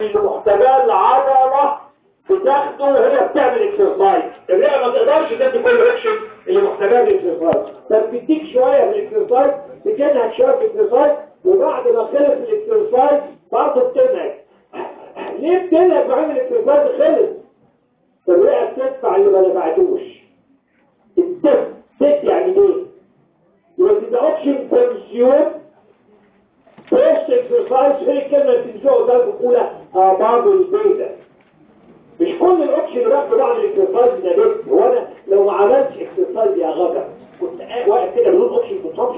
اللي محتاجاه العضله بتاخده وهي بتعمل اكسرسايز الرئه ما تقدرش تدي كل اكشن اللي محتاجاه الاكسرسايز فبتديك شويه في الاكسرسايز بتنهك شويه في الاكسرسايز وبعد ما خلص الاكسرسايز برضه بتنهك ليه بتنهك بعد الاكسرسايز خلص الرئه بتدفع اللي ما دفعتوش الدفع دفع يعني ايه؟ يبقى the option consume post exercise غير الكلمة اللي بتنسوها قدام الأولى بعض البيضة مش كل الاوبشن اللي باخده بعد الاكسرسايز ده بس هو انا لو ما عملتش اكسرسايز يا غدا كنت قاعد واقف كده بدون اوبشن كونسبشن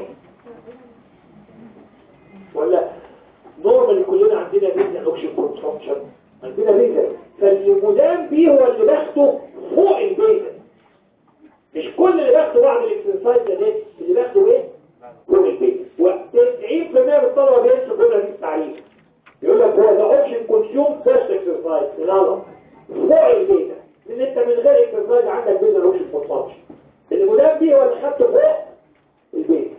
ولا نورمال كلنا عندنا بيزا اوبشن كونسبشن عندنا بيزا فالمدام بيه هو اللي باخده فوق البيزا مش كل اللي باخده بعد الاكسرسايز ده اللي باخده ايه فوق البيزا و90% من الطلبه بينسوا الجمله دي في التعليم يقول لك هو ده اوبشن كونسيوم فيرست اكسرسايز غلط فوق البيزا لان انت من غير اكسرسايز عندك بيزا اوبشن كونسبشن المدام بيه هو اللي خدته فوق البيزا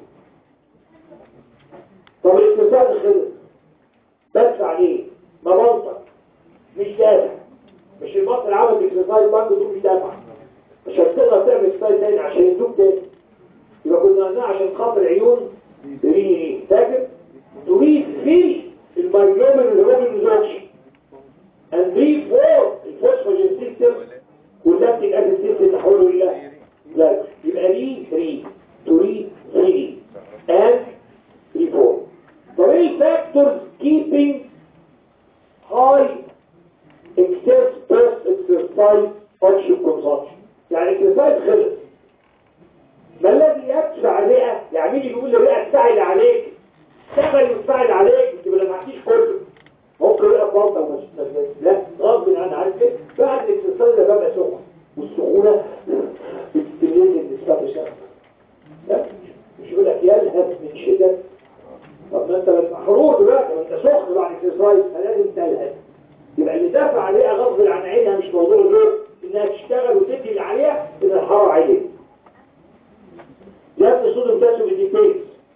طب الاكسرسايز خلص بدفع ليه ما بنطق مش دافع مش المصري عمل اكسرسايز برضه تقول مش دافع مش هتقدر تعمل اكسرسايز تاني عشان يدوك تاني يبقى كنا قلنا عشان خاطر عيون ريني فاكر تريد في المايجرومين والهومين زوكشن and reform الفوسفوجين سيستم واللاكتيك اسيد سيستم تحوله الى لا يبقى ليه 3 تريد 3 and reform طب ايه الفاكتورز keeping high excess post exercise function consumption يعني exercise خلص ما الذي يدفع الرئة يعني مين يقول الرئة تساعد عليك تقبل وتساعد عليك انت ما دفعتيش كله ممكن الرئة بطلة ومش لا غصب عن عارف ايه بعد الاكسسايز ده ببقى سخن والسخونة بتستميز النسبة بشكل لا مش يقول لك يلهث من شدة طب ما انت محرور دلوقتي ما انت سخن بعد الاكسسايز فلازم تلهث يبقى اللي دافع عليها غصب عن عينها مش موضوع له انها تشتغل وتدي اللي عليها ان الحرارة عليها لازم صوديوم بوتاسيوم ديبيز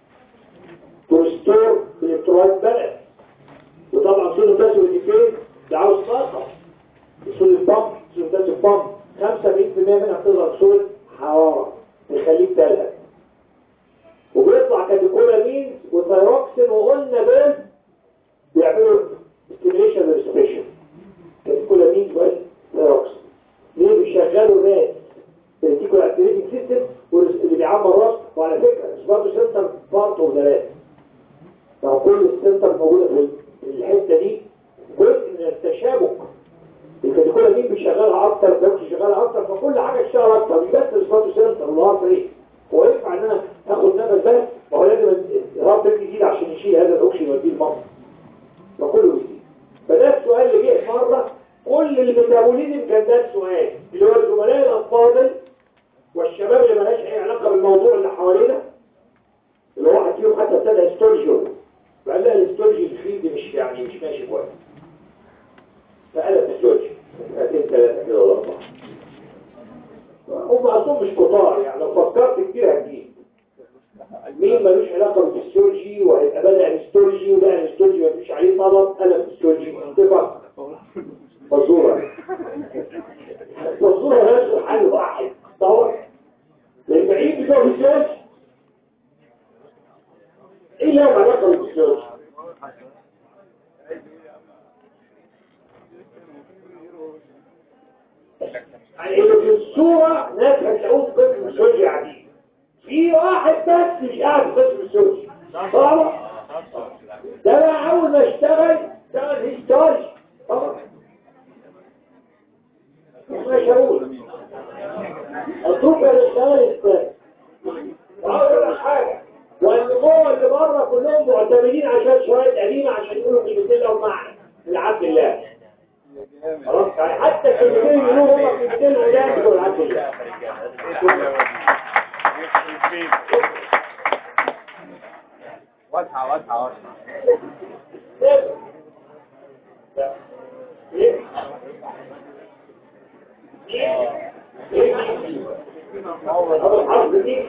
ترستور الكترولايت بالانس وطبعا صوديوم بوتاسيوم ديبيز ده عاوز طاقه الصوديوم بامب صوديوم بوتاسيوم بامب 75% منها بتظهر صوره حراره تخليك تلهث وبيطلع كاتيكولامين وثايروكسين وقلنا دول بيعملوا ستيميليشن ريسبريشن كاتيكولامين وثايروكسين ليه بيشغلوا الراس الريتيكول اكتيفيتنج سيستم اللي بيعمر الراس وعلى فكره مش برضه سنتر بارت اوف ذا راس لو كل السنتر موجوده في الحته دي جزء من التشابك الكاتيكولامين بيشغلها اكتر الدكتور بيشغلها اكتر فكل حاجه تشتغل اكتر مش بس السباتو سنتر والهارت ريت هو ينفع ان انا اخد نفس بس ما هو لازم الهارت ريت يزيد عشان يشيل هذا الاكسجين ويوديه المصر فكله يزيد فده السؤال اللي جه مره كل الميتابوليزم كان ده السؤال اللي هو الزملاء الافاضل والشباب اللي مالهاش اي علاقه بالموضوع اللي حوالينا اللي هو واحد فيهم حتى ابتدى هيستولوجي فقال لها الهيستولوجي الفيلد مش يعني مش ماشي كويس فقلب هيستولوجي سنتين ثلاثه كده ولا اربعه هم اصلا مش كتار يعني لو فكرت كتير هتجيب مين ملوش علاقه بالهيستولوجي وهيبقى بدا هيستولوجي وده هيستولوجي مفيش عليه طلب قلب هيستولوجي انتفع مزورة مزورة نفسه حل واحد طور للبعيد بتوع الزوج ايه لو علاقة بالزوج يعني اللي في الصورة ناس هتلاقوه في قسم الزوج قاعدين في واحد بس مش قاعد في قسم الزوج طبعا ده بقى اول ما اشتغل اشتغل هيستوري طبعا مش هقول الطوبة للشغل الثاني وعاوز لك حاجة وان جوه اللي بره كلهم معتمدين عشان شوية قديمة عشان يقولوا كلمتين لهم معنى لعبد الله خلاص يعني حتى الكلمتين يقولوا هم كلمتين قدام بتوع عبد الله واضحة واضحة واضحة ايه هذا الحرف دي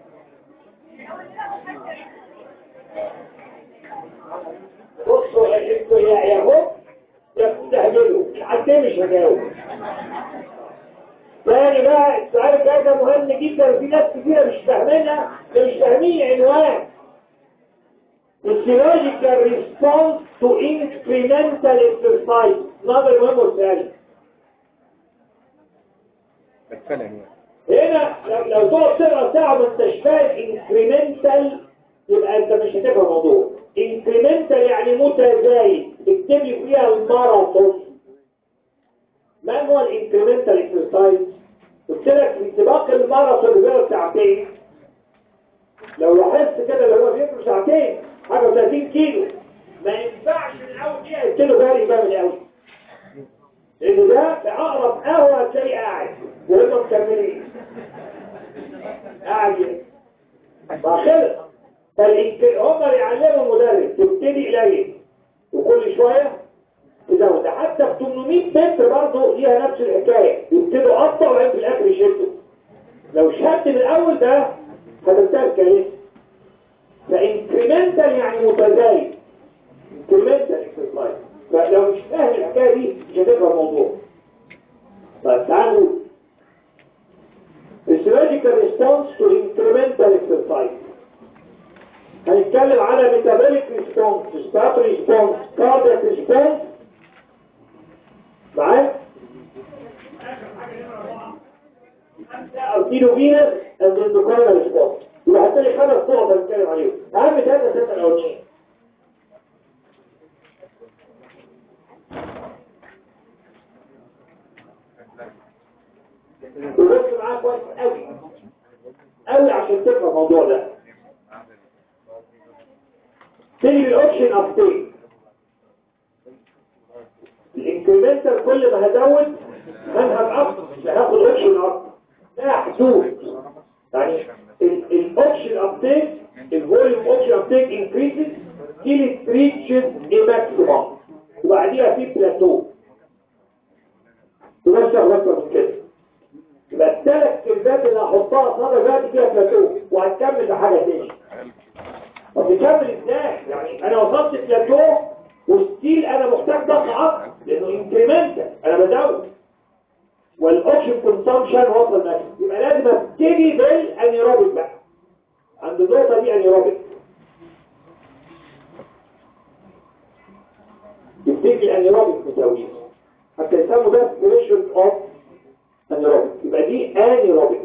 بصوا اسئلتين مش هجاوب تاني بقى السؤال الجاي ده مهم جدا وفي ناس كتيرة مش فاهمينها مش فاهمين العنوان physiological response to incremental exercise نظر مهم والسؤال بتكلم هنا لو لو تقعد تقرا ساعه ما انتش فاهم انكريمنتال يبقى انت مش هتفهم الموضوع انكريمنتال يعني متزايد اكتب لي فيها الماراثون ما هو الانكريمنتال اكسرسايز قلت لك في سباق الماراثون اللي بيقعد ساعتين لو لاحظت كده اللي هو بيجري ساعتين حاجه 30 كيلو ما ينفعش من اول دقيقه قلت له جري بقى من الاول لان ده في اقرب قهوه هتلاقيه قاعد وهم مكملين قاعد ايه فخلص فالإنك- هم يعلموا المدرب تبتدي قليل وكل شويه تزود ده حتى في 800 متر برضه ليها نفس الحكايه يبتدوا ابطا وبعدين في الاخر يشدوا لو شد من الاول ده هتنتهي الكلام فانكريمنتال يعني متزايد انكريمنتال اكسرسايز فلو مش فاهم الحكايه دي مش هتفهم الموضوع طيب تعالوا physiological response to incremental exercise هنتكلم على metabolic response respiratory response cardiac response معايا ارتيلو فينس and endocrine response يبقى حتى لي خمس نقط هنتكلم عليهم اهم ثلاثه سنه الاولانيين وبص معاك كويس قوي قوي عشان تفهم الموضوع ده تيجي الاوبشن ابديت الانكريمنتال كل ما هزود هنهب اكتر مش هاخد اوبشن اكتر ده حدود يعني الاوبشن ابديت الفوليوم اوبشن ابديت انكريزز till it reaches a maximum وبعديها في بلاتو تمشي اكتر من كده يبقى الثلاث كلمات اللي هحطها قصادها دلوقتي فيها بلاتو وهتكمل بحاجه تاني طب تكمل ازاي يعني انا وصلت بلاتو وستيل انا محتاج ضغط اكتر لانه انكريمنتال انا بزود والاوبشن كونسامشن وصل ماكسيمم يبقى لازم ابتدي بالانيروبيك بقى عند النقطه دي انيروبيك تبتدي الانيروبيك مساويه حتى يسموا ده بريشر اوف انيروبيك يبقى دي انيروبيك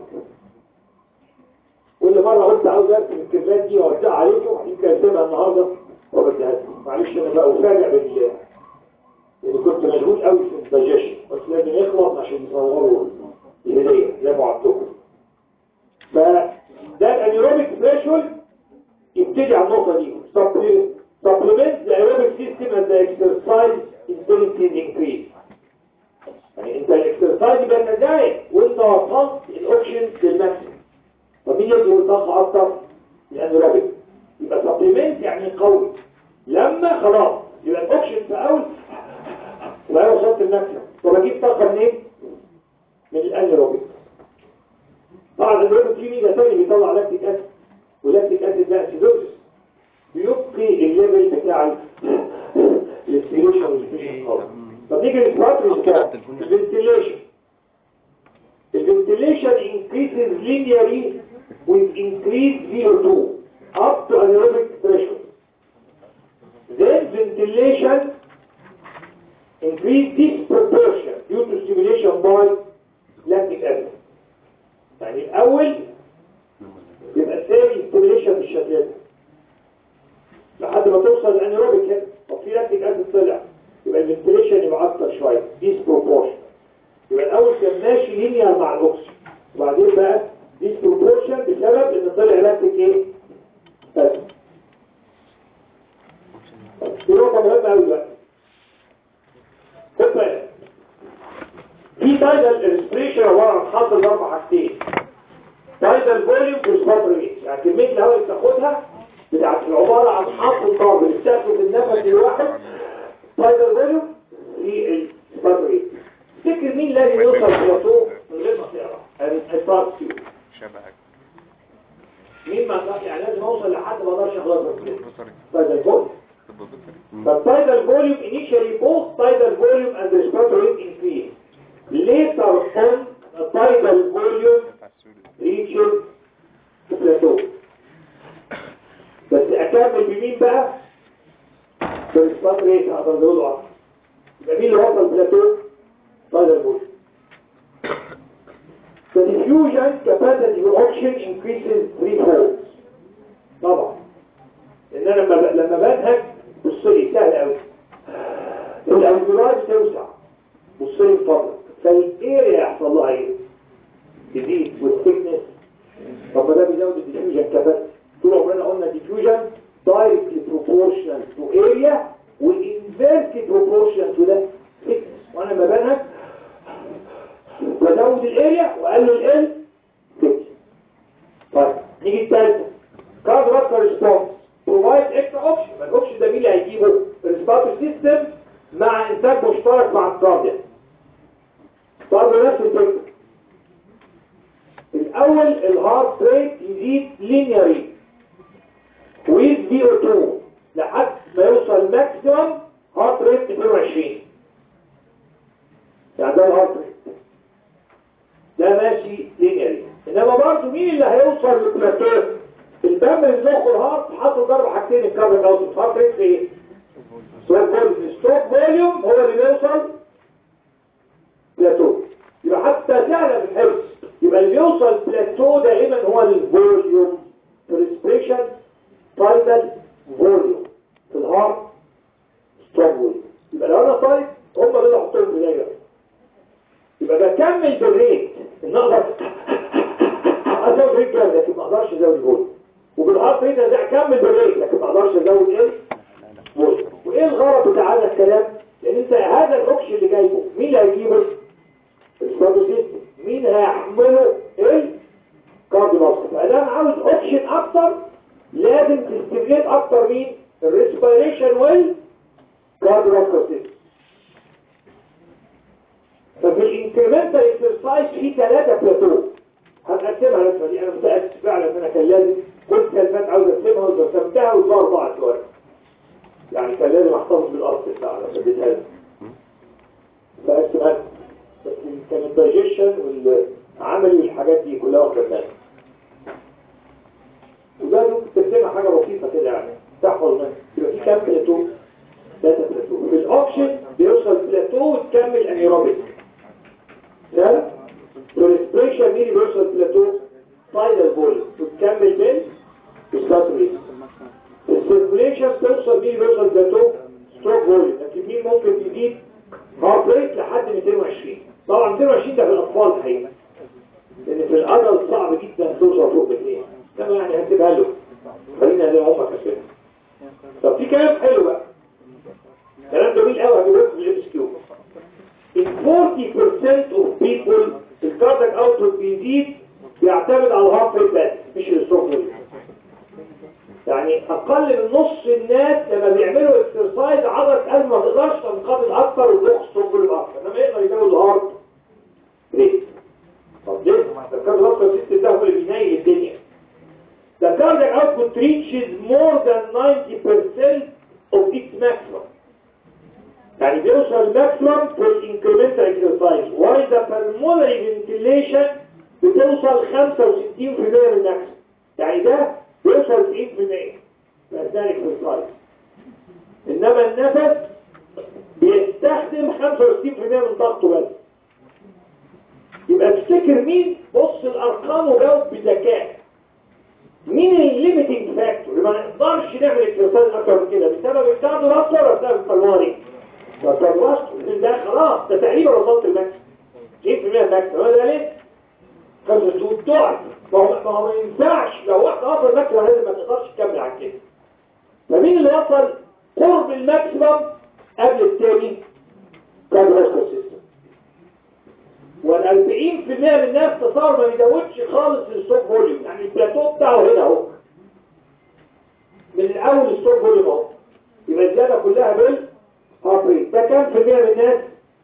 كل مرة قلت عاوز ارسم الكلمات دي واوزعها عليكم يمكن ارسمها النهارده وبديها لكم معلش انا بقى افاجئ بال يعني كنت مشغول قوي في الدايجيشن بس لازم يخلص عشان يصوروا الهديه زي ما وعدتكم فده الانيروبيك ثريشولد يبتدي على النقطه دي supplement the aerobic system and the exercise intensity increase يعني انت الاكسرسايز يبقى تزايد وانت وصلت الاوبشن للماكسيمم فمين يدي طاقه اكتر الانيروبيك يبقى سبلمنت يعني قوي لما خلاص يبقى الاوبشن في اول وبعدين وصلت الماكسيمم طب اجيب طاقه منين من الانيروبيك طبعا الانيروبيك فيه ميزه ثانيه بيطلع لاكتيك اسيد ولاكتيك اسيد ده اسيدوزس بيبقي الليفل بتاع الاستيليشن والسبيشن خالص طب نيجي للسباتري الفنتيليشن الفنتيليشن increases linearly with increased VO2 up to anaerobic threshold. Then ventilation increase disproportion due to stimulation by lactic acid. يعني الأول يبقى الثاني stimulation بالشكل ده لحد ما توصل الانيروبيك هنا طب في لاكتيك اسيد طلع يبقى الفنتيليشن يبقى اكتر شويه disproportion يبقى الاول كان ماشي لينير مع الاكسجين وبعدين بقى disproportion بسبب ان طلع لاكتيك ايه اسيد دي نقطه مهمه قوي بقى خد بالك في تايدال الريسبريشن عباره عن حاصل اربع حاجتين تايدال فوليوم والسباتر ريت يعني كميه الهواء اللي بتاخدها بتاعت عباره عن حاصل ضرب اللي بتاخد النفس الواحد تايدال فوليوم في السباتر ريت تفتكر مين لازم يوصل بلاتو من غير ما تقرا الفاكسيو شبهك مين ما يعني لازم اوصل لحد ما اقدرش اخلص كده بصري تايدال فوليوم فالتايدال فوليوم initially both tidal volume and respiratory rate increase later on the tidal volume reaches plateau بس اكمل بمين بقى بالريسبيراتوري ريت هقدر اقوله اكتر يبقى مين اللي وصل بلاتو tidal volume The diffusion capacity of oxygen increases threefold طبعا ان انا لما ب- لما بنهج بص لي سهل قوي الالفيولاي توسع بص لي بفضلك فالاريا يحصل لها ايه تزيد والثيكنس طب ما ده بيزود الديفيوجن كاباسيتي طول عمرنا قلنا الديفيوجن دايركتلي بروبورشنال تو اريا والانفيرسلي بروبورشنال تو ده thickness وانا لما بنهج بزود الاريا واقلل ال thickness طيب نيجي الثالثه كارد راسكر ريسبونس بروفايد اكسترا اوبشن ما الاوبشن ده مين اللي هيجيبه الريسباتور سيستم مع انتاج مشترك مع الكاردياك برضه نفس الفكره الاول الهارت ريت يزيد لينيري ويز في او 2 لحد ما يوصل ماكسيمم هارت ريت 22 يعني ده الهارت ريت ده ماشي لينيري انما برضه مين اللي هيوصل للبلاتو الدم اللي داخل الهارت حطوا ضرب حاجتين الكاربون اوت هارت ريت ايه ستروك فوليوم الستروك فوليوم هو اللي بيوصل بلاتو يبقى حتى سهله في الحفظ يبقى اللي بيوصل بلاتو دائما هو الفوليوم ريسبريشن تايدال فوليوم في الهارت ستروك فوليوم يبقى لو انا طالب هم دول اللي احطهم في دايره يبقى بكمل بالريت ان اقدر ازود ريت جامد لكن ما اقدرش ازود فوليوم وبالهارت ريت ازاي اكمل بالريت لكن ما اقدرش ازود ايه فوليوم وايه الغرض بتاع هذا الكلام لان انت هذا الاوكسجين اللي جايبه مين اللي هيجيبه السباتو سيستم مين هيحمله الكارديو ماسك فاذا انا عاوز اوكسجين اكتر لازم تستميت اكتر مين الريسبيريشن وال كارديو ماسك سيستم ففي الانكريمنتال اكسرسايز في ثلاثه بلاتو هنقسمها الرسمه دي انا متاكد فعلا ان انا كان لازم كنت كلمات عاوز ارسمها ورسمتها وظهر اربعه شويه يعني كان لازم احتفظ بالاصل بتاعنا فديتها لك فقسمها بس كان الدايجيشن والعملي والحاجات دي كلها واخده بالك وده ممكن ترسمها حاجه بسيطه كده يعني تحفظ منها يبقى في كام بلاتو ثلاثه بلاتو في الاوبشن بيوصل بلاتو وتكمل انيروبيك ده والريسبريشن مين اللي بيوصل بلاتو فاينل فوليوم وتكمل بين الساتوريت السيركوليشن توصل مين اللي بيوصل بلاتو ستروك فوليوم لكن مين ممكن تزيد هارت ريت لحد 220 طبعا 220 ده في الاطفال الحقيقه لان في الادلت صعب جدا توصل فوق 200 كما يعني هتبقى له خلينا زي ما هم كاتبين طب في كلام حلو بقى كلام جميل قوي هجيبه لكم في الام اس كيو in 40% of people الكاردياك اوتبوت بيزيد بيعتمد على الهارت ريت بس مش الستروك ريت يعني اقل من نص الناس لما بيعملوا اكسرسايز عضله قلب ما تقدرش تنقبض اكتر وتضخ ستروك ريت اكتر انما يقدر يزود الهارت ريت طب ليه؟ ده الكاردياك اوتبوت سيستم ده هو اللي بينيل الدنيا The cardiac output reaches more than 90% of its maximum يعني بيوصل ماكسيمم في الانكريمنتال اكسرسايز واي ذا pulmonary ventilation بتوصل 65% من الماكسيمم يعني ده بيوصل 90% في اثناء الاكسرسايز انما النفس بيستخدم 65% من طاقته بس يبقى تفتكر مين بص الارقام وجاوب بذكاء مين الليميتنج فاكتور ما نقدرش نعمل اكسرسايز اكتر من كده بسبب الكارديو ولا بسبب البلمونري فالوصل ده خلاص ده تقريبا وصلت الماكس 90% الماكس هو ده ليه؟ فالسود ضعف ما هو ما هو ما ينفعش لو واحد وصل الماكس لازم ما تقدرش تكمل عن كده فمين اللي وصل قرب الماكسيمم قبل التاني كان راسكو سيستم وال 40% من الناس تصور ما بيزودش خالص الستوك فوليوم يعني البلاتو بتاعه هنا اهو من الاول الستوك فوليوم اهو يبقى الزياده كلها بال هابريد ده كام في المية من الناس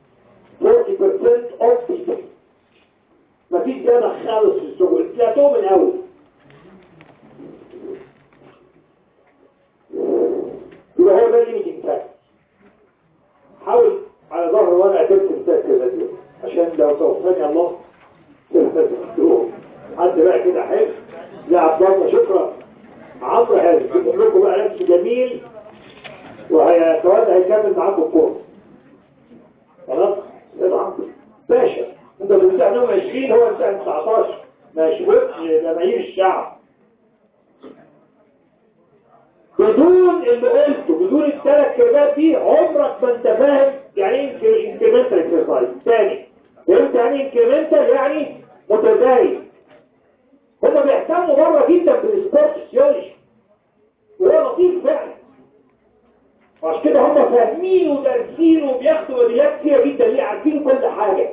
40% of people مفيش زيادة خالص في السوق البلاتو من اول يبقى هو ده الليميتنج فاكتور حاول على ظهر ورقه تكتب تذكر دي عشان لو توفاني الله تذكروه حد بقى كده حلو لا عبد الله شكرا عمرو هذا بيقول لكم بقى نفسه جميل وهيتولى هيكمل معاكم الكورس خلاص يلا عمرو باشا انت اللي بتاع 20 هو بتاع 19 ما يشوفش جماهير الشعب بدون اللي قلته بدون الثلاث كلمات دي عمرك ما انت فاهم يعني ايه انكريمنتال اكسرسايز ثاني فهمت يعني ايه انكريمنتال يعني متزايد هما بيهتموا بره جدا بالسبورت فيسيولوجي وهو لطيف فعلا وعشان كده هم فاهمين ودارسين وبياخدوا ميداليات كتيره جدا ليه عارفين كل حاجه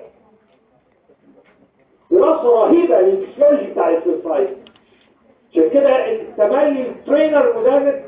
دراسه رهيبه للفسيولوجي بتاع الاكسرسايز عشان كده التملي الترينر مدرب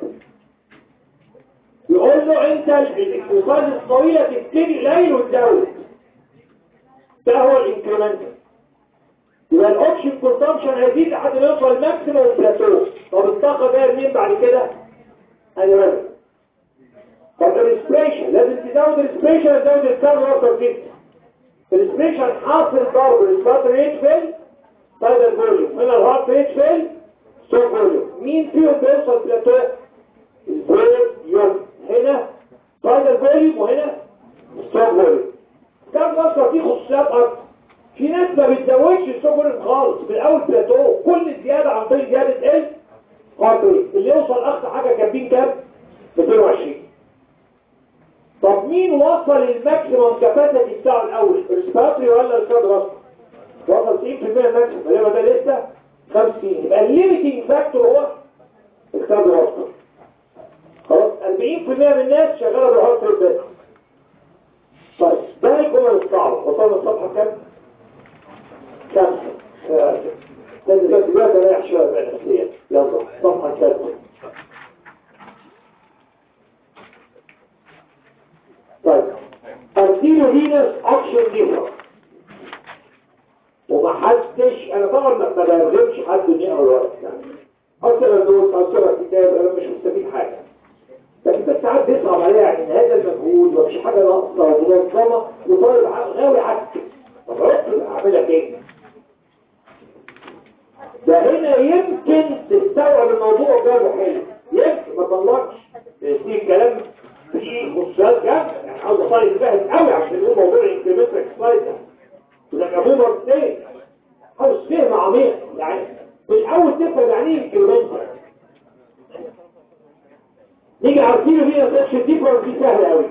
يقول له انت الاكسرسايز الطويله تبتدي قليل وتزود ده هو الانكريمنتال يبقى الاوبشن كونسامشن هيزيد لحد ما يوصل الماكسيموم بلاتو طب الطاقه جايه منين بعد كده؟ ادي رجل طب الريسبريشن لازم تزود الريسبريشن تزود الكارب اكتر جدا الريسبريشن حاصل ضرب الهارت ريت فين؟ تايدال فوليوم هنا الهارت ريت فين؟ ستوب فوليوم مين فيهم بيوصل بلاتو؟ الفوليوم هنا تايدال فوليوم وهنا ستوب فوليوم كارب اكتر فيه خصوصيات اكتر في ناس ما بتزودش السوبر خالص في الاول بلاتو كل زياده عن طريق زياده ال هارت ريت اللي يوصل اقصى حاجه كاتبين كام 220 طب مين وصل الماكسيموم كاباسيتي بتاعه الاول الريسبيراتوري ولا الكارديو وصل 90% ماكسيموم يبقى ده لسه 50 يبقى الليميتنج فاكتور هو الكارديو خلاص 40% من الناس شغاله بالهارت ريت بس طيب ده الجمل الصعبه وصلنا الصفحه كام خمسة لازم دلوقتي دلوقتي رايح شوية بقى نفسيا يلا صفحة كاملة طيب أرسيلو فينس أكشن ديفر ومحدش أنا طبعا ما برغمش حد إنه يقرا الورق يعني أصلا دوس أصلا كتاب أنا مش مستفيد حاجة لكن بس ساعات بيصعب عليا يعني إن هذا المجهود ومش حاجة ناقصة ومنظمة وطالب غاوي عك طب عرفت أعملها كده ده هنا يمكن تستوعب الموضوع ده حلو يمكن ما طلعش في كلام في خصوصيات جامده يعني عاوز اطالب فاهم قوي عشان يقول موضوع الانكريمنتال اكسلايد ده وده ابوه مرتين عاوز فهم عميق يعني في الاول تفهم يعني ايه انكريمنتال نيجي عارفين فيها سيكشن ديفرنس دي سهله قوي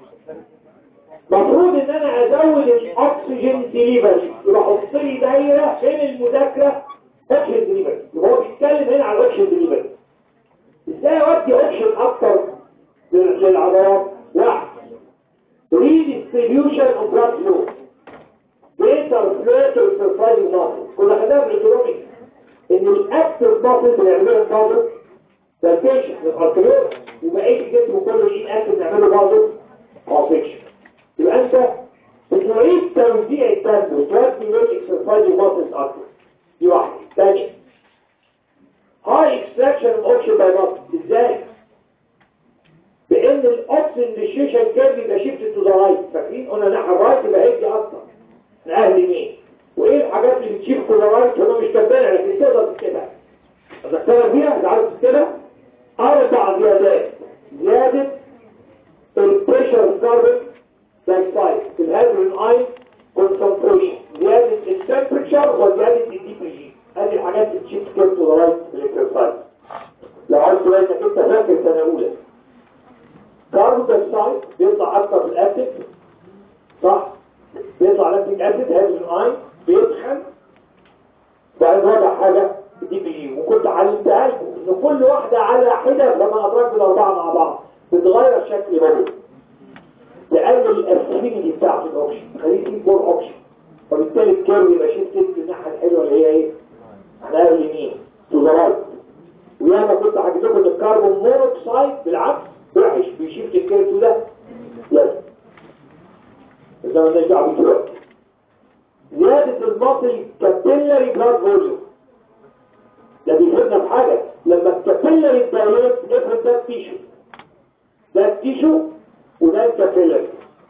المفروض ان انا ازود الاكسجين ديليفري يبقى احط لي دايره فين المذاكره اوبشن ديليفري يبقى هو بيتكلم هنا على الاوبشن ديليفري ازاي اودي اوبشن اكتر للعضلات واحد redistribution of blood flow greater flow to exercise muscle كنا خدناها في الاوتونوميك ان الاكتف ماسل بنعمله برضه فالكيشن للارتيول وبقيه الجسم كله ايه اكتف نعمله برضه كونفكشن يبقى انت بتعيد توزيع الدم وتودي للاكسرسايز ماسلز اكتر دي واحدة تانية هاي اكستراكشن اوبشن باي ماسل ازاي بان الاوبشن ديشيشن كيرف يبقى شيفت تو ذا رايت فاكرين قلنا ناحيه الرايت يبقى هيدي اكتر من اهل يمين وايه الحاجات اللي بتشيف تو ذا رايت هم مش كاتبينها لكن تقدر تكتبها اذكرها بيها انت عارف تكتبها اربع زيادات زياده البريشر كاربون دايكسايد في الهيدروجين اين كونسنتريشن زيادة التمبريتشر وزيادة الدي بي جي هذه الحاجات اللي تشيف كيرف تو ذا رايت في الاكسرسايز لو عايز تبقى انت فاكر سنه اولى كاربون دايكسايد بيطلع اكتر من الاسيد صح بيطلع لاكتيك اسيد هيدروجين اين بيدخل وبعدين رابع حاجه دي بي جي وكنت علمتها لكم ان كل واحده على حده لما ادركت الاربعه مع بعض بتغير شكل بابل تقلل الافينيتي بتاعت الاوبشن تخليه يجيب مور اوبشن وبالتالي الكيرف يبقى شيفت للناحيه الحلوه اللي هي ايه؟ احنا اليمين تو ذا رايت وياما كنت حكيت لكم ان الكربون مونوكسيد بالعكس وحش بيشيفت الكيرف ده يس اذا ما لناش دعوه بيه دلوقتي زياده المصل كابيلاري بلاد فوليوم ده بيفيدنا في حاجه لما الكابيلاري دايركت نفرد ده تيشو ده التيشو وده الكابيلاري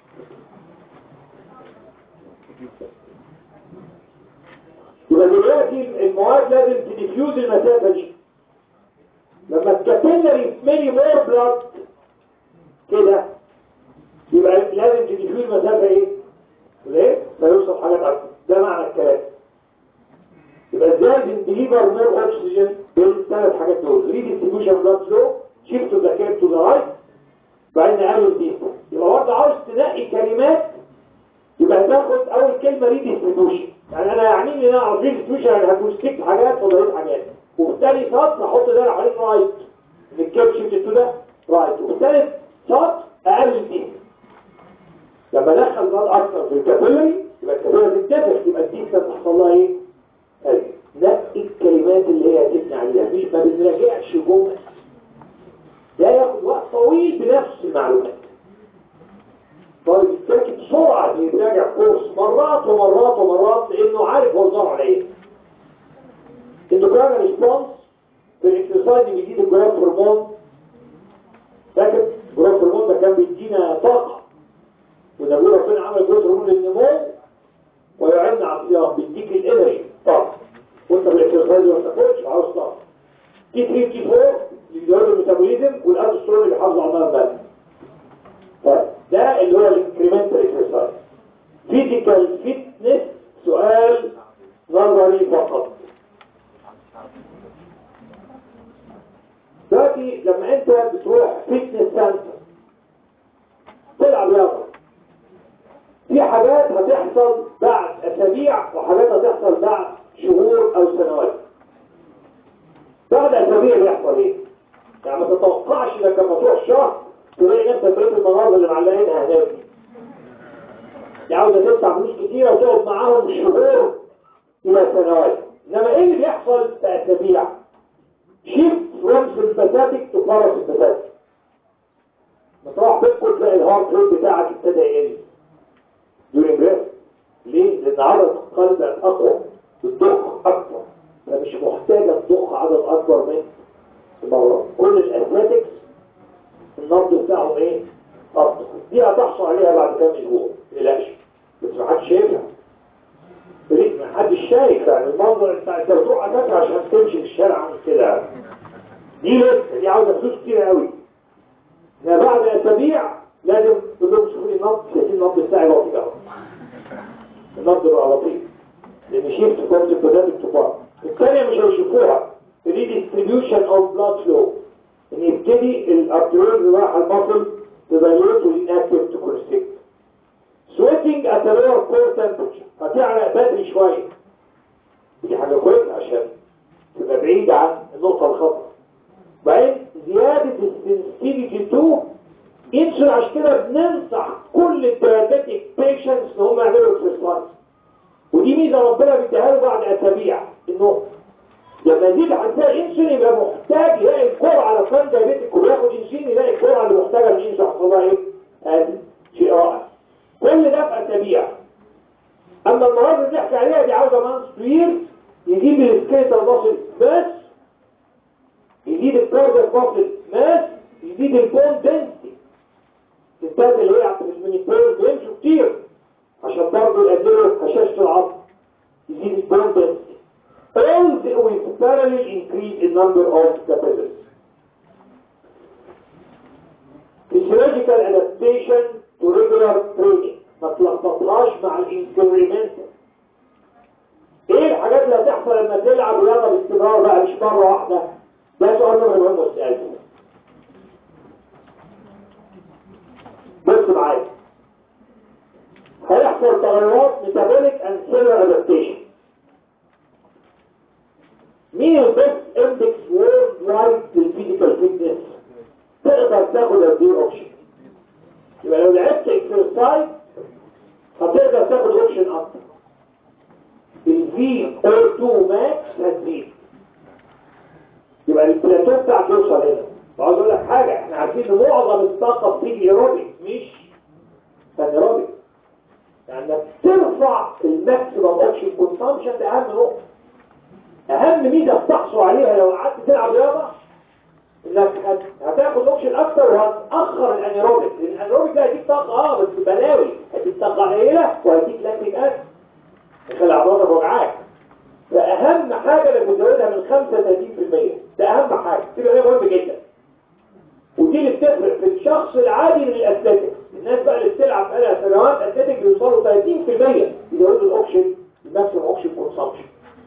يبقى دلوقتي المواد لازم تديفيوز المسافة دي لما الكابيلاري تملي مور بلاد كده يبقى لازم تديفيوز المسافة ايه؟ ليه؟ فيوصل حاجات اكتر ده معنى الكلام يبقى ازاي بنديليفر مور اوكسجين بالثلاث حاجات دول ريديستريبيوشن بلاد فلو شيفت تو ذا كير تو ذا رايت بعدين نقلل دي يبقى برضه عاوز تنقي كلمات يبقى تاخد اول كلمه ريديستريبيوشن يعني انا يعني ان انا اعرف ريديستريبيوشن يعني هكون ستيك حاجات وضعيف حاجات وفي تاني سطر احط ده حوالين رايت الكير شيفت تو ده رايت وفي ثالث سطر اقلل دي لما ادخل بلاد اكتر في الكابيلري يبقى الكابيلري تتنفخ يبقى الدي تحصل لها ايه؟ ايوه نقي الكلمات اللي هي هتبني عليها مش ما بنراجعش جمل ده ياخد وقت طويل بنفس المعلومات طيب التركي بسرعة بيراجع كورس مرات ومرات ومرات لانه عارف هو ظهر على ايه اندوكراين ريسبونس في الاكسرسايز بيجيب الجراف هرمون فاكر الجراف هرمون ده كان بيدينا طاقة وده بيقول ربنا عمل الجراف هرمون للنمو ويعيننا على الصيام بيديك الانرجي طاقة وانت بالاكسرسايز ما تاكلش عاوز طاقة تي 3 تي 4 اللي بيزود الميتابوليزم والالسترول اللي بيحافظ على النار البلد طيب ده اللي هو الانكريمنتال اكسرسايز فيزيكال فيتنس سؤال نظري فقط دلوقتي لما انت بتروح فيتنس سنتر تلعب رياضه في حاجات هتحصل بعد اسابيع وحاجات هتحصل بعد شهور او سنوات بعد اسابيع بيحصل ايه يعني ما تتوقعش انك لما تروح شهر تلاقي نفسك بقيت المناظر اللي معلقينها هناك دي عاوزه تدفع فلوس كتيره وتقعد معاهم شهور الى سنوات انما ايه اللي بيحصل في اسابيع شيفت فروم سمباتيك تو باراسمباتيك ما تروح بيتكم تلاقي الهارت ريت بتاعك ابتدى يقل during rest ليه؟ لان عدد القلب بقت اقوى بتضخ اكتر فمش محتاجه تضخ عدد اكبر من المرات كل الاثليتكس النبض بتاعهم ايه؟ افضل دي هتحصل عليها بعد كام اسبوع متقلقش بس ما حدش شايفها ما حدش شايف يعني المنظر بتاع انت بتروح اساسا عشان تمشي في الشارع عامل كده دي لسه دي عاوزه فلوس كتير قوي ده بعد اسابيع لازم تقول لهم شوفوا لي النبض شايفين النبض بتاعي بطيء اهو النبض بقى بطيء لان شيفت كونت بدات التفاح الثانيه مش هيشوفوها ريديستريبيوشن اوف بلاد فلو ان يبتدي الارتيول رايح المصل تدايلوت والانكتيف تكونستريكت سويتنج ات لور كور تمبرتشر هتعرق بدري شويه دي حاجه كويسه عشان تبقى بعيد عن النقطه الخطر بعدين زياده السنسيتيفيتي تو انسوا عشان كده بننصح كل الدايابيتيك بيشنتس ان هم يعملوا اكسرسايز ودي ميزه ربنا بيديها له بعد اسابيع انه لما يزيد حساسيه الانسولين يبقى محتاج يلاقي الجرعه لو كان دايابيتيك وبياخد انسولين يلاقي الجرعه اللي محتاجها من الانسولين حصل لها ايه؟ هذا شيء رائع كل ده في اسابيع اما المرض اللي بنحكي عليها دي عاوزه مانس طويل يجيب السكيلتال ماسل بس يزيد الكاردياك ماسل بس يزيد البون دنسي الستات اللي هي في المينيبول بيمشوا كتير عشان برضه يقللوا هشاشة العظم يزيد البون density all the will parallel increase in number of capillaries physiological adaptation to regular training ما تلخبطهاش مع الانكريمنتال ايه الحاجات اللي هتحصل لما تلعب رياضه باستمرار بقى مش مره واحده ده سؤال مهم وسألته بص معايا هيحصل تغيرات ميتابوليك اند سيلر ادابتيشن مين البيست اندكس وورلد وايد للفيزيكال فيتنس تقدر تاخد قد ايه اوبشن يبقى لو لعبت اكسرسايز هتقدر تاخد اوبشن اكتر الفي او 2 ماكس هتزيد يبقى البلاتو بتاعك يوصل هنا وعاوز اقول لك حاجه احنا عارفين ان معظم الطاقه بتيجي ايروبيك مش انيروبيك يعني انك ترفع الماكسيمم اوبشن كونسامشن ده اهم نقطه اهم ميزه بتحصل عليها لو قعدت تلعب رياضه انك هت- هتاخد اوبشن اكتر وهتاخر الانيروبيك لان الانيروبيك ده هيديك طاقه اه بس بلاوي هيديك طاقه قليله وهيديك لاكتيك اسيد يخلي عضلاتك وجعاك فاهم حاجه انك بتزودها من 5 ل 30% ده اهم حاجه تبقى ده مهم جدا ودي اللي بتفرق في الشخص العادي من الاستاتيك الناس بقى اللي بتلعب بقالها سنوات استاتيك بيوصلوا 30% يزودوا الاوبشن الماكسيمم اوبشن كونسامشن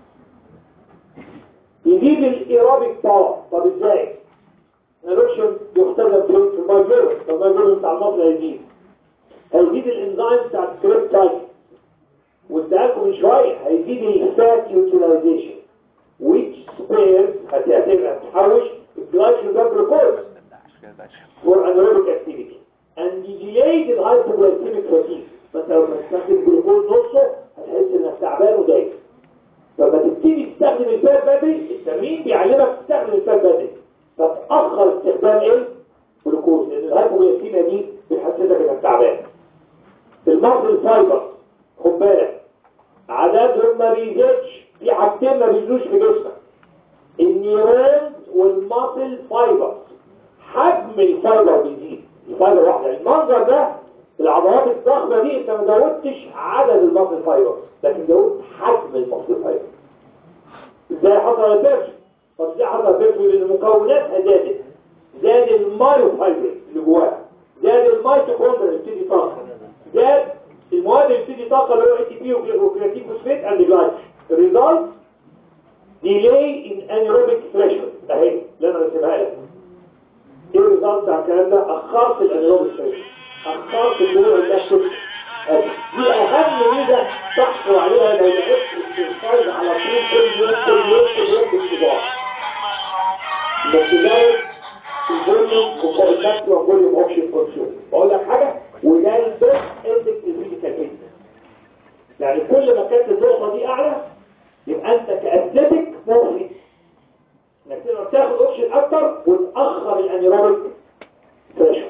يزيد الايروبيك باور طب ازاي الاوبشن يختزن في في المايجرون طب المايجرون بتاع المصل هيزيد هيزيد الانزيم بتاع السكريبت سايكل وادعكم من شويه هيزيد الفات يوتيلايزيشن which spares هتعتبر هتحوش الجلايكوجين ده جلوكوز for anaerobic activity and delay the hypoglycemic fatigue فانت لما تستخدم جلوكوز نصه هتحس انك تعبان ودايق لما تبتدي تستخدم الفات بدري التمرين بيعلمك تستخدم الفات بدري فتأخر استخدام ايه؟ جلوكوز لان الهايبوغليكيميا دي بتحسسك انك تعبان المصل فايبر خد بالك عددهم ما بيزيدش في حاجتين ما بيزيدوش في جسمك النيورونز والماسل فايبر حجم الفايبر بيزيد الفايبر واحده المنظر ده العضلات الضخمه دي انت ما زودتش عدد الماسل فايبر لكن زودت حجم الماسل فايبر ازاي حصل البرش طب ازاي حصل البرش لان مكوناتها زادت زاد المايو فايبر اللي جواها زاد الميتوكوندريا اللي بتدي طاقه زاد المواد اللي بتدي طاقه اللي هو اي تي بي وكرياتين فوسفات اند جلايكوجين الريزلت ديلي ان انيروبيك ثريشولد اهي اللي انا رسمها لك ايه الريزلت بتاع الكلام ده اخرت الانيروبيك ثريشولد اخرت الدور اللاكتيك دي اهم ميزه تحصل عليها لو لعبت الاكسرسايز على طول كل يوم كل يوم كل يوم بانتظام انك تزود الفوليوم والماكسيمم فوليوم اوبشن كونسيوم بقول لك حاجه وده البيست اندكس الفيزيكال فيتنس يعني كل ما كانت النقطه دي اعلى يبقى انت كاثليتيك مفيد انك تقدر تاخد اوبشن اكتر وتاخر الانيروبيك ثريشولد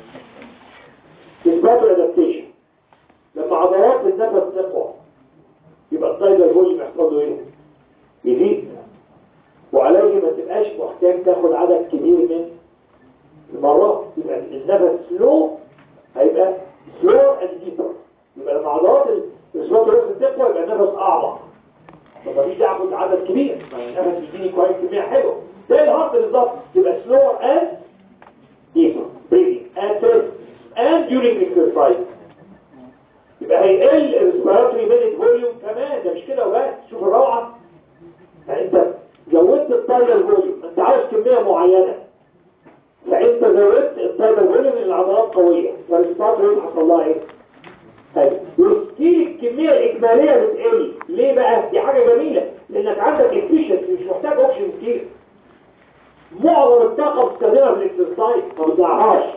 اثبات الادابتيشن لما عضلات النفس تقوى يبقى التايجر فوليوم يحصل له ايه؟ يزيد وعليه ما تبقاش محتاج تاخد عدد كبير من المرات يبقى النفس سلو هيبقى سلو اند ديبر يبقى لما عضلات الاسوات الراس تقوى يبقى النفس اعمق طب مفيش داعي اخد عدد كبير ما النفس يديني كويس كميه حلوه زي الهارت بالظبط يبقى سلو اند ديبر بريدنج اند ريست اند during exercise يبقى هيقل الريسبيراتوري مينيت فوليوم كمان ده مش كده وبس شوف الروعه يعني انت زودت التايلر فوليوم انت عاوز كميه معينه فانت زودت التايلر فوليوم لان العضلات قويه فالريسبيراتوري حصل لها ايه؟ حلو وستيل الكميه الاجماليه بتقل ليه بقى؟ دي حاجه جميله لانك عندك افيشنسي مش محتاج اوبشن كتير معظم الطاقه بتستخدمها في الاكسرسايز ما بتضيعهاش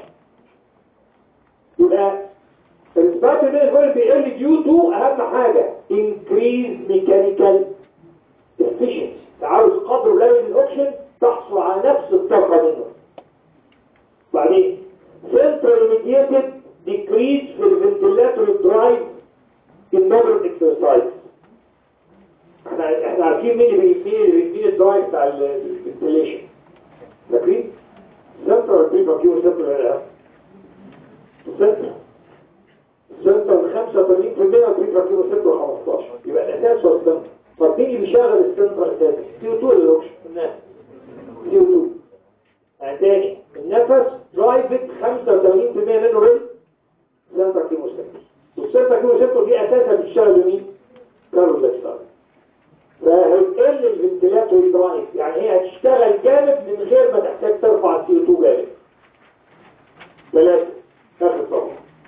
يبقى الريسبيراتوري مينيت فوليوم بيقل ديو تو اهم حاجه increase mechanical efficiency عاوز قدر قليل من الاوكسجين تحصل على نفس الطاقة منه بعدين central mediated decrease في الفنتيلاتوري درايف in moderate exercise احنا احنا عارفين مين اللي مين مين الدرايف بتاع الفنتيليشن فاكرين؟ central بريفا كيو central central central 85% وبريفا كيو central 15 يبقى الاساس هو السنتر طب مين اللي بيشغل السنتر اساسا سي او 2 ولا الاوكسجين النفس سي او 2 يعني تاني النفس درايفت 85% منه بال سنتر كيموسيتر والسنتر كيموسيتر دي اساسا بتشتغل بمين كاربون دايوكسيد فهيقل الفنتيلاتوري درايف يعني هي هتشتغل جامد من غير ما تحتاج ترفع السي او 2 جامد ثلاثة اخر طبعا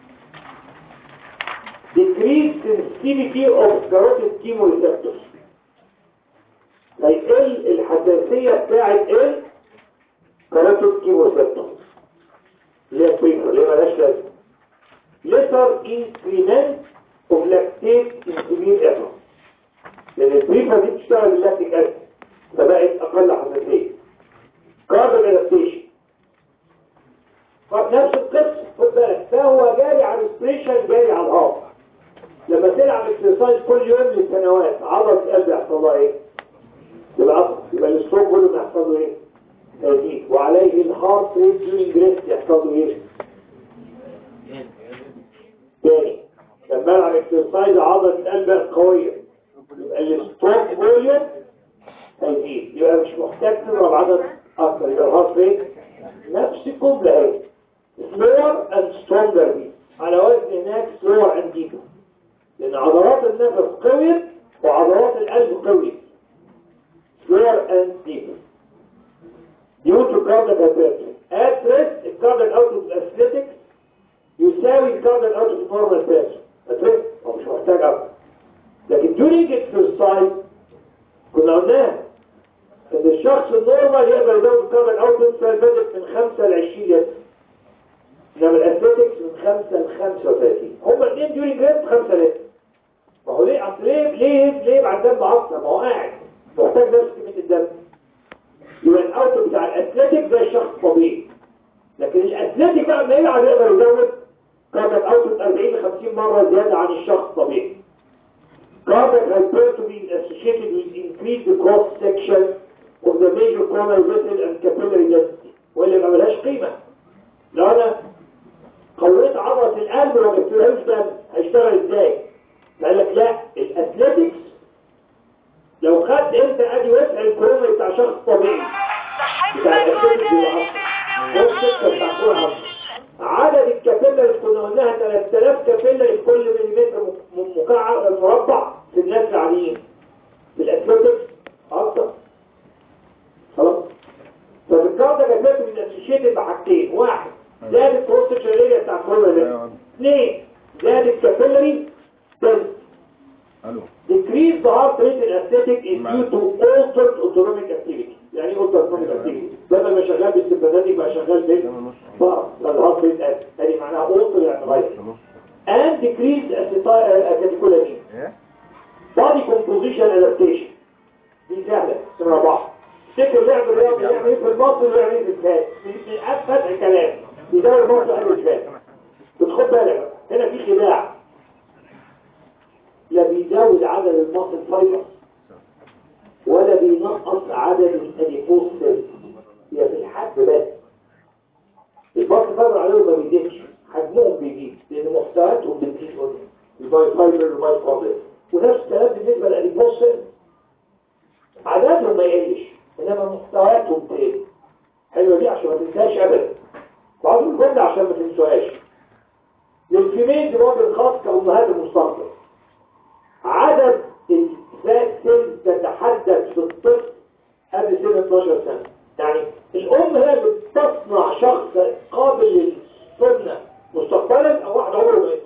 decrease sensitivity of carotid chemoreceptors هيقل الحساسية بتاعت ايه كاراتيد كيموسيبتور اللي هي بريفر اللي هي مالهاش لازمة lesser increment of lactate in severe effort لان البريفر دي بتشتغل باللاكتيك اسيد فبقت اقل حساسية كاربون ادابتيشن نفس القصة خد بالك فهو جاري على الريسبريشن جاري على الهارت لما تلعب اكسرسايز كل يوم لسنوات عضلة القلب يحصل لها ايه؟ يبقى عضل يبقى الستروك كله بيحصل له ايه؟ هيزيد وعليه الهارت ريت ديورنج ريست يحصل له ايه؟ تاني لما العب اكسرسايز عضله القلب بقت قويه يبقى الستروك فوليوم هيزيد يبقى مش محتاج تضرب عدد اكتر يبقى الهارت ريت نفس الجمله اهي slower and stronger دي على وزن هناك slower and deeper لان عضلات النفس قويت وعضلات القلب قويت slower and deeper due to cardiac hypertrophy at rest the cardiac output athletics يساوي الكاربون اوت نورمال بيرسون اتريس هو مش محتاج اكتر لكن during exercise كنا قلنا ان الشخص النورمال يقدر يزود الكاربون اوت فالبدت من 5 ل 20 لتر انما الاثليتكس من 5 ل 35 هما الاثنين during rest 5 لتر ما هو ليه اصل ليه ليه ليه بعد الدم اكتر ما هو قاعد محتاج نفس كميه الدم يبقى الاوت بتاع الاثليتيك زي الشخص الطبيعي لكن الاثليتيك بقى لما يلعب يقدر يزود كاربك اوتبوت 40 ل 50 مره زياده عن الشخص الطبيعي كاربك hypertrophy is associated with increased cross section of the major coronary vessel and capillary density واللي ما ملهاش قيمه لو انا قويت عضله القلب وما جبتلهاش دم هيشتغل ازاي؟ قال لك لا الاثليتكس لو خدت انت ادي وسع الكورونا بتاع شخص طبيعي بتاع الاثليتكس بيبقى بتاع كوره عدد الكابيلا اللي كنا قلناها 3000 كابيلا في كل مليمتر م- مكعب مربع في الناس العاديين في الاثليتكس اكتر خلاص فالكاردا جابته من الاسوشيتد بحاجتين واحد زاد الكروس اريا بتاع كل ده اثنين زاد الكابيلاري دنس الو decrease the heart rate in aesthetic is due to altered autonomic activity يعني ايه altered autonomic activity بدل ما شغال بالسمباتيك بقى شغال بال بقى الهارت ريت قل ادي معناها alter يعني غير and decrease acetylcholine ايه body composition adaptation دي سهلة سنة أربعة تفتكر لعب الرياضي يعمل ايه في المصر ويعمل ايه في الفات من فتح كلام يدور المصر قبل الفات بتخد بالك بقى. هنا في خداع لا بيزود عدد المصل فايبر ولا بينقص عدد الاديبوز سيل هي في الحد بس المصل فايبر عليهم ما بيزيدش حجمهم بيزيد لان محتوياتهم بتزيد الباي فايبر والباي كومبلكس ونفس الكلام بالنسبه للاديبوز سيل عددهم ما يقلش انما محتوياتهم تقل حلوه دي عشان ما تنساش ابدا وعاوز الجمله عشان ما تنسوهاش للفيميل دي راجل خاص كامهات المستقبل عدد الفات سيل تتحدث في الطفل قبل سن 12 سنه يعني الام هي اللي بتصنع شخص قابل للسنه مستقبلا او واحد عمره ما يسمع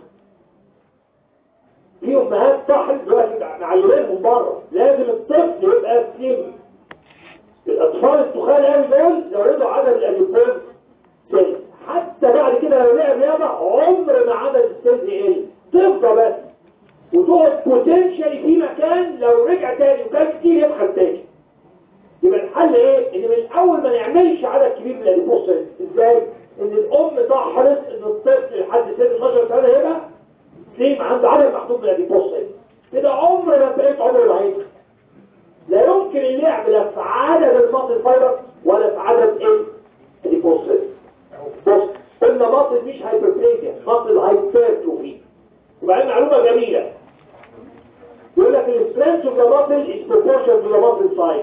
في امهات صاحب دلوقتي معلمينهم بره لازم الطفل يبقى سليم الاطفال التخان قوي دول يزودوا عدد الاليفوز سيل حتى بعد كده لو لعب رياضه عمر ما عدد السيلز يقل تفضى بس وتقعد بوتنشالي في مكان لو رجع تاني وكان كتير يبخل تاني يبقى الحل ايه ان من الاول ما نعملش عدد كبير من الاديبوس سيلز ازاي ان الام تحرص ان الطفل لحد سن 12 سنه يبقى سليم عنده عدد محدود من الاديبوس سيلز كده عمر ما بقيت عمر ما هيبقى لا يمكن اللعب لا في عدد المصل فايبر ولا في عدد ايه الاديبوس سيلز بص قلنا مصل مش هايبربليزيا مصل هايبرتروفي وبعدين معلومه جميله يقول لك السترينث اوف ذا ماسل از بروبورشن تو ذا ماسل سايز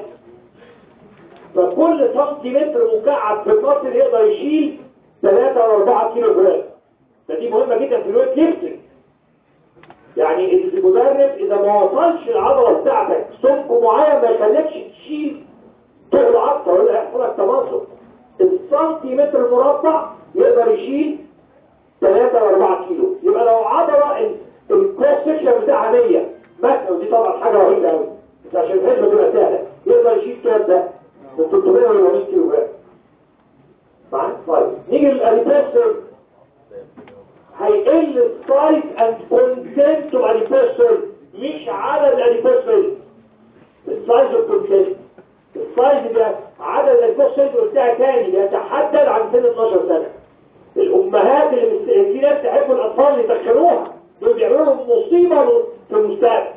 فكل سنتيمتر مكعب في الماسل يقدر يشيل 3 او 4 كيلو جرام فدي مهمه جدا في الويت ليفتنج يعني المدرب اذا ما وصلش العضله بتاعتك سمك معين ما يخليكش تشيل تقل اكتر ولا يحصل لك تماسك السنتيمتر المربع يقدر يشيل 3 او 4 كيلو يبقى لو عضله الكروس سكشن بتاعها 100 مثلا ودي طبعا حاجه رهيبه قوي بس عشان الحسبه تبقى سهله يقدر يشيل كام ده من 300 ولا 400 كيلو جرام معاك طيب نيجي للاديبوس هيقل السايز اند كونتنت اوف اديبوس مش عدد الاديبوس السايز اوف كونتنت السايز ده عدد الاديبوس قلتها تاني بيتحدد عن سن 12 سنه الامهات اللي مست... في ناس تحب الاطفال اللي يدخلوها دول بيعملوا لهم مصيبه في المستقبل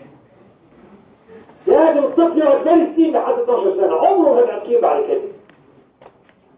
لازم الطفل يقعد ثلاث سنين لحد 12 سنه عمره ما هيبقى كتير بعد كده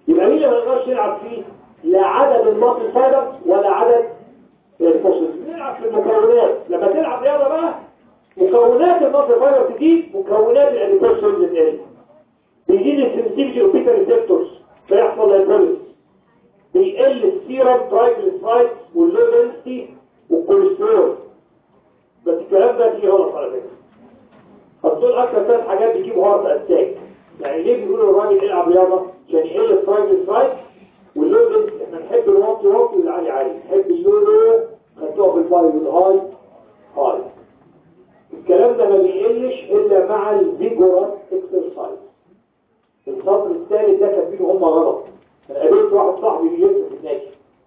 يبقى مين اللي ما نقدرش نلعب فيه لا عدد الماسل فايبرز ولا عدد الفوسل نلعب في المكونات لما تلعب رياضه بقى مكونات الماسل فايبر تزيد مكونات الاديبوز سيلز تقل بيزيد السنسيتيفيتي اوف بيتا ريسبتورز فيحصل لايبوليس بيقل السيرم ترايجليسرايد واللو دنسيتي والكوليسترول بس الكلام ده فيه غلط على فكره هتقول اكتر ثلاث حاجات بيجيبوا هارت اتاك يعني ليه بيقولوا الراجل يلعب رياضه عشان يقل الترايجليسرايد واللو دنسيتي احنا نحب الواطي واطي والعالي عالي نحب اللو لو خدتوها في الباي والهاي هاي الكلام ده ما بيقلش الا مع الفيجورال اكسرسايز السطر الثالث ده كاتبينه هم غلط انا قابلت واحد صاحبي بيلف في النادي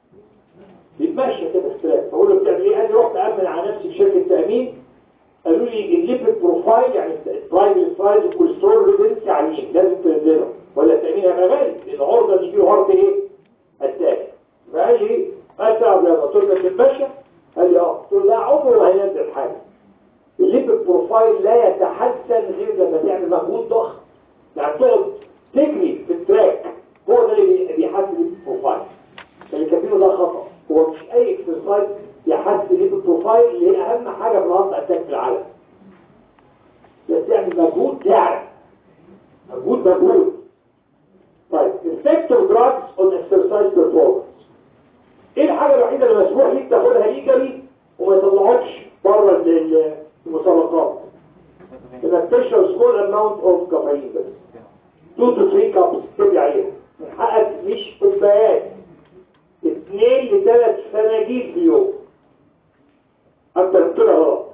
بيتمشى كده استراك فاقول له بتعمل ايه قال لي رحت امن على نفسي في شركه تامين قالوا لي الليبيد بروفايل يعني الترايجليسرايد والكوليسترول ريدنسي عاليين لازم تنزله ولا التامين هيبقى غالي لان عرضه ان يجيله هارت ايه اتاك فقال لي قال تعب يا قلت له تتمشى قال لي اه قلت له لا عمره ما هينزل حاجه الليبيد بروفايل لا يتحسن غير لما تعمل مجهود ضخم يعني تقعد تجري في التراك هو ده اللي بيحسن البروفايل اللي كاتبينه ده خطأ هو مش اي اكسرسايز يحسن البروفايل اللي هي اهم حاجه في الهارت اتاك في العالم بس تعمل مجهود تعب مجهود مجهود طيب effective drugs on exercise performance ايه الحاجه الوحيده اللي مسموح ليك تاخدها ليجري وما يطلعكش بره المسابقات انك تشرب سمول اماونت اوف كافيين بس 2 to 3 كابس تبقى عليها من حقك مش كوبايات 2 ل 3 فناجيل في اليوم اكتر من كده غلط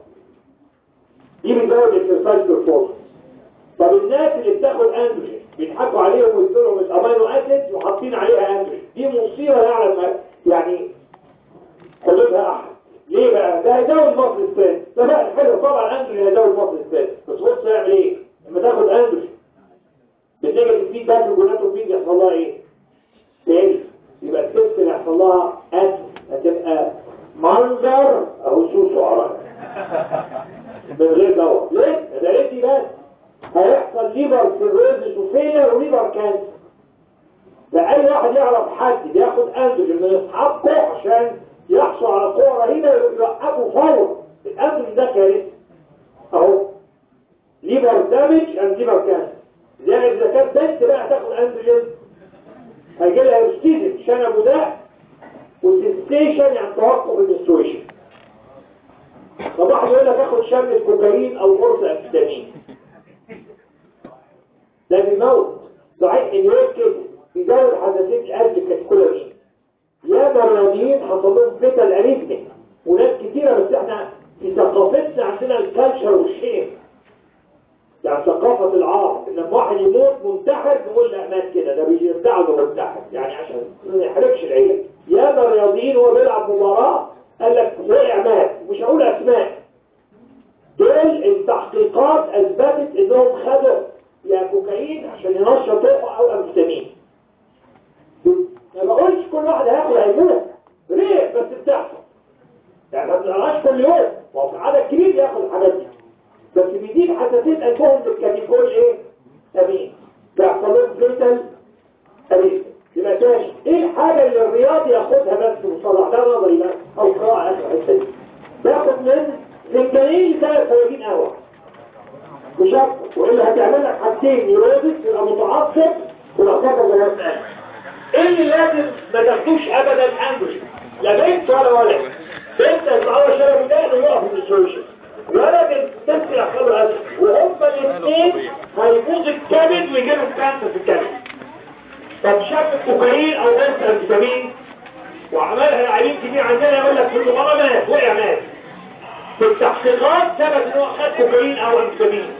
دي بتزود الاكسرسايز بيرفورمانس طب الناس اللي بتاخد اندروجين بيضحكوا عليهم ويدوا لهم الامينو اسيد وحاطين عليها اندروجين دي مصيبه يعلم يعني حدودها احد ليه بقى ده هيزود مصر الثاني ده بقى حلو طبعا اندروجين هيزود مصر الثاني بس بص يعمل ايه لما تاخد اندروجين بالنيجاتيف فيدباك الجوناتروبين يحصل لها ايه تقل يبقى السيستم يحصل لها اسف هتبقى منظر اهو سوسو عراء من غير دواء ليه ده ليه دي بس هيحصل ليبر سيروزس وفيلر وليبر كانسر ده اي واحد يعرف حد بياخد اندروجين من اصحاب كوع عشان يحصل على قوة رهيبة يوقفوا فورا الاندروجين ده كارثه اهو ليبر دامج اند ليبر كانسر زي اذا كانت بنت بقى تاخد اندروجين هيجي لها هيرستيزم شنب ده وسيستيشن يعني توقف المنستريشن صباح يقول لك اخد شمة كوكايين او قرص امفيتامين ده بيموت صحيح ان كده بيزود حساسيه القلب كاتيكولامين يا مريضين حصل لهم فيتال اريثميا وناس كتيره بس احنا في ثقافتنا عندنا الكالتشر والشيم يعني ثقافة العار ان لما واحد يموت منتحر نقول لا مات كده ده بيرجعوا له منتحر يعني عشان ما يحرقش العيله يا رياضيين وهو بيلعب مباراة قال لك وقع مات مش هقول اسماء دول التحقيقات اثبتت انهم خدوا يا كوكايين عشان ينشط روحه او امفيتامين ما بقولش كل واحد هياخد هيموت ليه بس بتحصل يعني ما بنقراش كل يوم ما هو عدد كبير ياخد الحاجات دي بس بيزيد حساسيه قلبهم بالكاتيكول ايه امين بيحصل لهم فيتال امين يبقى تاني ايه الحاجه اللي الرياضي ياخدها بس وصلح ده نظري بس او قراءه اخر الحته دي باخد من فنجانين ثلاث فواجين قهوه مش اكتر واللي هتعمل لك حاجتين نيروزس يبقى متعصب والعصابه زي ما ايه اللي لازم ما تاخدوش ابدا اندروجين لا بنت ولا ولد بنت هيطلعوا شرب ده ويقف في السوشيال ولد الطفل يحصل له ألم وهما الاثنين هيبوظ الكبد ويجي له كانسر في الكبد طب شاب كوكايين او ناس امفيتامين وعملها العليم كبير عندنا يقول لك كل مره مات وقع مات في التحقيقات ثبت ان هو خد كوكايين او امفيتامين